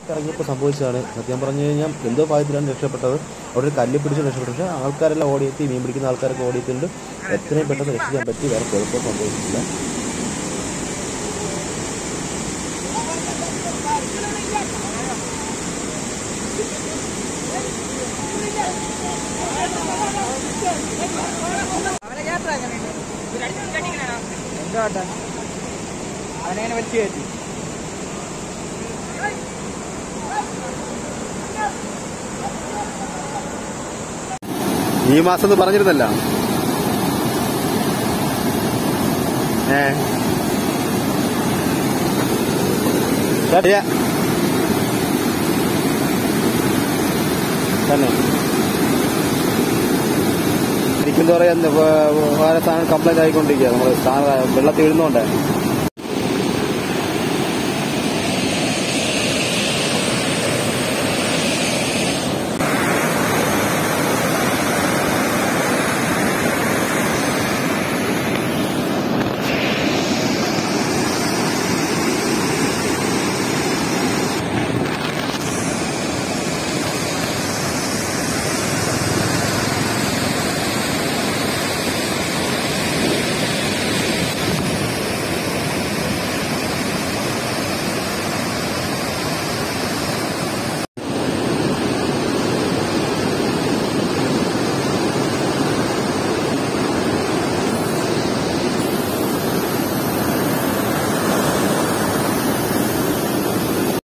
ഇറങ്ങിയപ്പോൾ സംഭവിച്ചതാണ് സത്യം പറഞ്ഞു കഴിഞ്ഞാൽ എന്തോ ഭാഗ്യത്തിലാണ് രക്ഷപ്പെട്ടത് അവിടെ ഒരു കല്ല് പിടിച്ച് രക്ഷപ്പെട്ടു പക്ഷേ ആൾക്കാരെല്ലാം ഓടിയെത്തി മീൻ പിടിക്കുന്ന ആൾക്കാരൊക്കെ ഓടിയിട്ടുണ്ട് എത്രയും പെട്ടെന്ന് രക്ഷിക്കാൻ പറ്റി വേറെ കുഴപ്പം സംഭവിച്ചിട്ടില്ല എന്താ അവനങ്ങനെ വലിച്ചു കയറ്റി ഈ മാസം എന്ന് പറഞ്ഞിരുന്നല്ല ഏ ചേട്ടാ തന്നെ എനിക്കെന്താ പറയാ ഓരോ സാധനം കംപ്ലൈന്റ് ആയിക്കൊണ്ടിരിക്കുക നമ്മൾ വെള്ളത്തിൽ വീഴുന്നോണ്ടേ